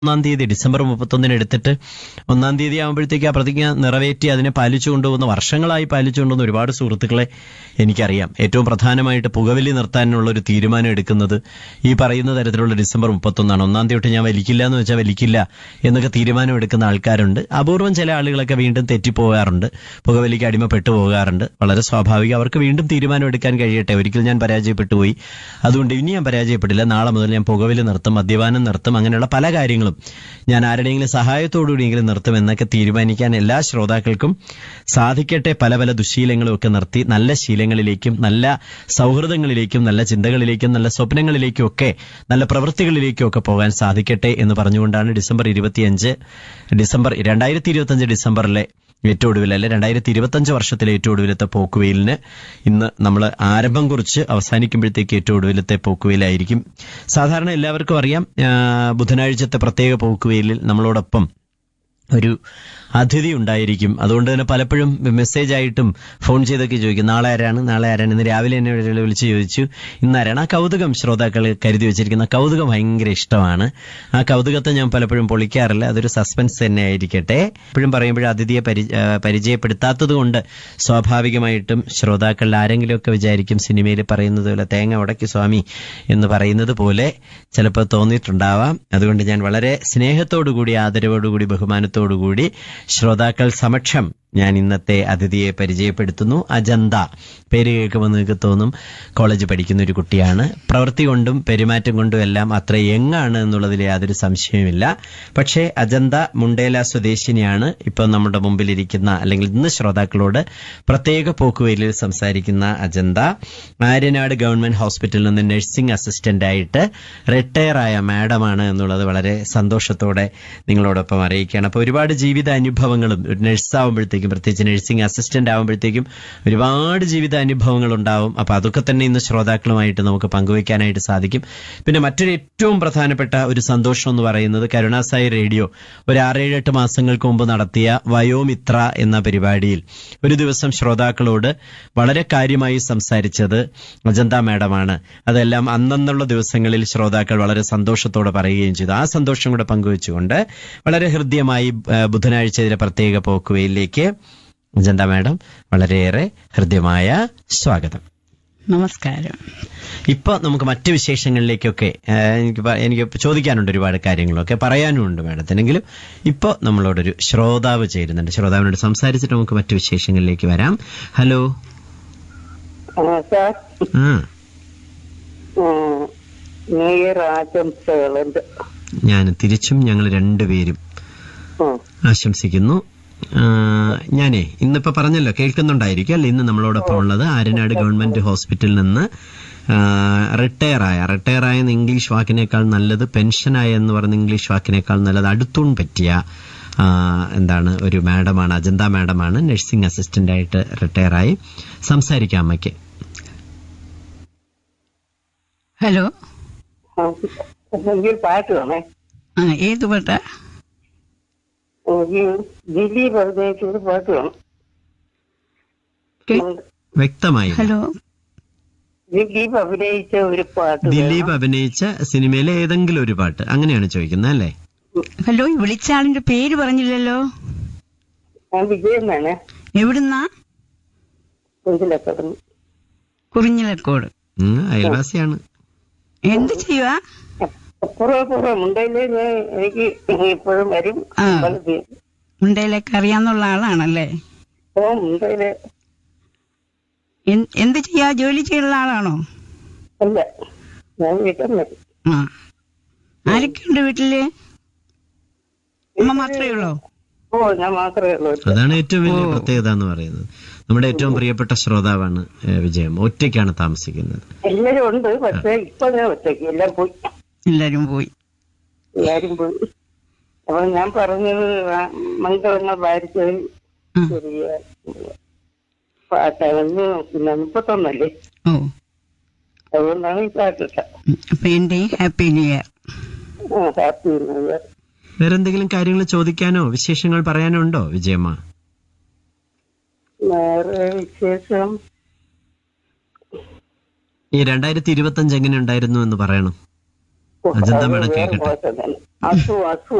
ഒന്നാം തീയതി ഡിസംബർ മുപ്പത്തൊന്നിന് എടുത്തിട്ട് ഒന്നാം തീയതി ആകുമ്പോഴത്തേക്ക് ആ പ്രതിജ്ഞ നിറവേറ്റി അതിനെ പാലിച്ചു കൊണ്ടുപോകുന്ന വർഷങ്ങളായി പാലിച്ചു കൊണ്ടുപോകുന്ന ഒരുപാട് സുഹൃത്തുക്കളെ എനിക്കറിയാം ഏറ്റവും പ്രധാനമായിട്ട് പുകവലി നിർത്താനുള്ള ഒരു തീരുമാനം എടുക്കുന്നത് ഈ പറയുന്ന തരത്തിലുള്ള ഡിസംബർ മുപ്പത്തൊന്നാണ് ഒന്നാം തീയതി തൊട്ട് ഞാൻ വലിക്കില്ല എന്ന് വെച്ചാൽ വലിക്കില്ല എന്നൊക്കെ തീരുമാനം എടുക്കുന്ന ആൾക്കാരുണ്ട് അപൂർവം ചില ആളുകളൊക്കെ വീണ്ടും തെറ്റിപ്പോകാറുണ്ട് പുകവലിക്ക് അടിമപ്പെട്ടു പോകാറുണ്ട് വളരെ സ്വാഭാവികം അവർക്ക് വീണ്ടും തീരുമാനം എടുക്കാൻ കഴിയട്ടെ ഒരിക്കൽ ഞാൻ പരാജയപ്പെട്ടു പോയി അതുകൊണ്ട് ഇനി ഞാൻ പരാജയപ്പെട്ടില്ല നാളെ മുതൽ ഞാൻ പുകവലി നിർത്തും മദ്യപാനം നിർത്തും അങ്ങനെയുള്ള പല കാര്യങ്ങളും ഞാൻ ആരുടെയെങ്കിലും സഹായത്തോടുകൂടിയെങ്കിലും നിർത്തും എന്നൊക്കെ തീരുമാനിക്കാൻ എല്ലാ ശ്രോതാക്കൾക്കും സാധിക്കട്ടെ പല പല ദുശീലങ്ങളും ഒക്കെ നിർത്തി നല്ല ശീലങ്ങളിലേക്കും നല്ല സൗഹൃദങ്ങളിലേക്കും നല്ല ചിന്തകളിലേക്കും നല്ല സ്വപ്നങ്ങളിലേക്കും ഒക്കെ നല്ല പ്രവൃത്തികളിലേക്കും ഒക്കെ പോകാൻ സാധിക്കട്ടെ എന്ന് പറഞ്ഞുകൊണ്ടാണ് ഡിസംബർ ഇരുപത്തിയഞ്ച് ഡിസംബർ രണ്ടായിരത്തി ഇരുപത്തിയഞ്ച് ഡിസംബറിലെ ഏറ്റവും ഒടുവിൽ അല്ലെ രണ്ടായിരത്തി ഇരുപത്തഞ്ച് വർഷത്തിലെ ഏറ്റവും ഒടുവിലത്തെ പോക്കുവെയിലിന് ഇന്ന് നമ്മൾ ആരംഭം കുറിച്ച് അവസാനിക്കുമ്പോഴത്തേക്ക് ഏറ്റവും ഒടുവിലത്തെ പോക്കുവെയിലായിരിക്കും സാധാരണ എല്ലാവർക്കും അറിയാം ആ, ബുധനാഴ്ചത്തെ പ്രത്യേക പോക്കുവെയിലിൽ നമ്മളോടൊപ്പം ഒരു അതിഥി ഉണ്ടായിരിക്കും അതുകൊണ്ട് തന്നെ പലപ്പോഴും മെസ്സേജ് ആയിട്ടും ഫോൺ ചെയ്തൊക്കെ ചോദിക്കും നാളെ ആരാണ് നാളെ ആരാണ് ഇന്ന് രാവിലെ എന്നെ ഒരാൾ വിളിച്ച് ചോദിച്ചു ഇന്ന് ആരാണ് ആ കൗതുകം ശ്രോതാക്കൾ കരുതി വെച്ചിരിക്കുന്ന കൗതുകം ഭയങ്കര ഇഷ്ടമാണ് ആ കൗതുകത്തെ ഞാൻ പലപ്പോഴും പൊളിക്കാറില്ല അതൊരു സസ്പെൻസ് തന്നെ ആയിരിക്കട്ടെ എപ്പോഴും പറയുമ്പോഴും അതിഥിയെ പരി ആ, പരിചയപ്പെടുത്താത്തത് കൊണ്ട് സ്വാഭാവികമായിട്ടും ശ്രോതാക്കളിൽ ആരെങ്കിലുമൊക്കെ വിചാരിക്കും സിനിമയിൽ പറയുന്നത് പോലെ തേങ്ങ ഉടക്കി സ്വാമി എന്ന് പറയുന്നത് പോലെ ചിലപ്പോൾ തോന്നിയിട്ടുണ്ടാവാം അതുകൊണ്ട് ഞാൻ വളരെ സ്നേഹത്തോടുകൂടി ആദരവോടുകൂടി ബഹുമാനത്തോടുകൂടി ശ്രോതാക്കൾ സമക്ഷം ഞാൻ ഇന്നത്തെ അതിഥിയെ പരിചയപ്പെടുത്തുന്നു അജന്ത പേര് കേൾക്കുമ്പോൾ നിങ്ങൾക്ക് തോന്നും കോളേജ് പഠിക്കുന്ന ഒരു കുട്ടിയാണ് പ്രവൃത്തി കൊണ്ടും പെരുമാറ്റം കൊണ്ടും എല്ലാം അത്ര യങ്ങാണ് എന്നുള്ളതിൽ യാതൊരു സംശയവുമില്ല പക്ഷേ അജന്ത മുണ്ടേല സ്വദേശിനിയാണ് ഇപ്പോൾ നമ്മുടെ മുമ്പിലിരിക്കുന്ന അല്ലെങ്കിൽ ഇന്ന് ശ്രോതാക്കളോട് പ്രത്യേക പോക്കുവെയിലിൽ സംസാരിക്കുന്ന അജന്ത ആര്യനാട് ഗവൺമെന്റ് ഹോസ്പിറ്റലിൽ നിന്ന് നഴ്സിംഗ് അസിസ്റ്റന്റ് ആയിട്ട് റിട്ടയർ ആയ മാഡമാണ് എന്നുള്ളത് വളരെ സന്തോഷത്തോടെ നിങ്ങളോടൊപ്പം അറിയിക്കുകയാണ് അപ്പോൾ ഒരുപാട് ജീവിത അനുഭവങ്ങളും ഒരു നഴ്സ് ആവുമ്പോഴത്തേക്കും പ്രത്യേകിച്ച് നഴ്സിംഗ് അസിസ്റ്റന്റ് ആവുമ്പോഴത്തേക്കും ഒരുപാട് ജീവിത അനുഭവങ്ങൾ ഉണ്ടാവും അപ്പോൾ അതൊക്കെ തന്നെ ഇന്ന് ശ്രോതാക്കളുമായിട്ട് നമുക്ക് പങ്കുവയ്ക്കാനായിട്ട് സാധിക്കും പിന്നെ മറ്റൊരു ഏറ്റവും പ്രധാനപ്പെട്ട ഒരു സന്തോഷം എന്ന് പറയുന്നത് കരുണാസായി റേഡിയോ ഒരു ആറേഴ് എട്ട് മാസങ്ങൾക്ക് മുമ്പ് നടത്തിയ വയോമിത്ര എന്ന പരിപാടിയിൽ ഒരു ദിവസം ശ്രോതാക്കളോട് വളരെ കാര്യമായി സംസാരിച്ചത് അജന്ത മാഡമാണ് അതെല്ലാം അന്നെന്നുള്ള ദിവസങ്ങളിൽ ശ്രോതാക്കൾ വളരെ സന്തോഷത്തോടെ പറയുകയും ചെയ്തു ആ സന്തോഷം കൂടെ പങ്കുവെച്ചുകൊണ്ട് വളരെ ഹൃദ്യമായി ആ, ബുധനാഴ്ച ഇതിലെ പ്രത്യേക പോക്കുവയിലേക്ക് അജന്ത മാഡം വളരെയേറെ ഹൃദ്യമായ സ്വാഗതം നമസ്കാരം ഇപ്പൊ നമുക്ക് മറ്റ് വിശേഷങ്ങളിലേക്കൊക്കെ ആ, എനിക്ക് പ- എനിക്ക് ചോദിക്കാനുണ്ട് ഒരുപാട് കാര്യങ്ങളൊക്കെ പറയാനുമുണ്ട് മാഡത്തിനെങ്കിലും ഇപ്പൊ നമ്മളോടൊരു ശ്രോതാവ് ചേരുന്നുണ്ട് ശ്രോതാവിനോട് സംസാരിച്ചിട്ട് നമുക്ക് മറ്റു വിശേഷങ്ങളിലേക്ക് വരാം ഹലോ ആ, സാർ ആ ഉം, ന്യൂ ഇയർ ആശംസകളുണ്ട് ഞാൻ തിരിച്ചും ഞങ്ങൾ രണ്ടുപേരും ഉം. ആശംസിക്കുന്നു ആ, ഞാനേ ഇന്നിപ്പോ പറഞ്ഞല്ലോ കേൾക്കുന്നുണ്ടായിരിക്കും അല്ലെ ഇന്ന് നമ്മളോടൊപ്പം ഉള്ളത് ആര്യനാട് ഗവൺമെന്റ് ഹോസ്പിറ്റലിൽ നിന്ന് റിട്ടയർ ആയ റിട്ടയർ ആയ എന്ന ഇംഗ്ലീഷ് വാക്കിനേക്കാൾ നല്ലത് പെൻഷനായ എന്ന് പറയുന്ന ഇംഗ്ലീഷ് വാക്കിനേക്കാൾ നല്ലത് അടുത്തൂൺ പറ്റിയ ആ, എന്താണ് ഒരു മാഡമാണ് അജന്ത മാഡമാണ് നഴ്സിംഗ് അസിസ്റ്റന്റ് ആയിട്ട് റിട്ടയർ ആയി സംസാരിക്കാം അമ്മയ്ക്ക് ഹലോ ആ, എനിക്കൊരു പാട്ട് വേണേ ആ ഏത് പാട്ടാ എനിക്ക് ദിലീപ് അഭിനയിച്ച ഒരു പാട്ട് വേണം കേ- വ്യക്തമായി ഹലോ ദിലീപ് അഭിനയിച്ച ഒരു പാട്ട് വേണം. ദിലീപ് അഭിനയിച്ച സിനിമയിലെ ഏതെങ്കിലും ഒരു പാട്ട് അങ്ങനെയാണ് ചോദിക്കുന്നത് അല്ലേ ഹലോ ഈ വിളിച്ച ആളിന്റെ പേര് പറഞ്ഞില്ലല്ലോ ഞാൻ വിജയം വേണേ എവിടുന്നാ കുഞ്ചിലൊക്കെ കുറിഞ്ഞിലക്കോട് ഉം, അയൽവാസിയാണ് എന്ത് ചെയ്യുവാ അപ്പുറം അപ്പുറം മുണ്ടയില് ഞാൻ എനിക്ക് ഇപ്പോഴും വരും ആ. വലുത്. മുണ്ടയിലേക്ക് അറിയാന്നുള്ള ആളാണല്ലേ ഓ മുണ്ടയില് എൻ- എന്ത് ചെയ്യാ ജോലി ചെയ്യുന്ന ആളാണോ അല്ല ഞാൻ വീട്ടിൽ വരും ആ ആരൊക്കെയുണ്ട് വീട്ടില് അമ്മ മാത്രമേ ഉള്ളോ ഓ ഞാൻ മാത്രമേ ഉള്ളൂ അതാണ് ഏറ്റവും വലിയ പ്രത്യേകത എന്ന് പറയുന്നത് നമ്മുടെ ഏറ്റവും പ്രിയപ്പെട്ട ശ്രോതാവാണ് ഏ, വിജയം ഒറ്റയ്ക്കാണ് താമസിക്കുന്നത് എല്ലാരും ഉണ്ട് പക്ഷെ ഇപ്പൊ ഞാൻ ഒറ്റയ്ക്ക് എല്ലാം പോയി എല്ലാരും പോയി എല്ലാരും പോയി അപ്പൊ ഞാൻ പറഞ്ഞത് ആ മംഗളങ്ങൾ വാരിച്ചത് ആ. ചെറിയ പാട്ടാണെന്ന് പിന്നെ മുപ്പത്തൊന്നല്ലേ ഓ അതുകൊണ്ടാണ് ഈ പാട്ടിട്ട ഉം. അപ്പൊ എന്റെയും ഹാപ്പി ന്യൂ ഇയർ ഹാപ്പി വേറെ എന്തെങ്കിലും കാര്യങ്ങൾ ചോദിക്കാനോ വിശേഷങ്ങൾ പറയാനോ ഉണ്ടോ വിജയമ്മ വേറെ വിശേഷം ഈ രണ്ടായിരത്തി ഇരുപത്തി അഞ്ച് എങ്ങനെ ഉണ്ടായിരുന്നു എന്ന് പറയണം അജന്ത അത് മേഡം വേറെ കേൾക്കട്ടെ ഭാഷ തന്നെ. അസു അസു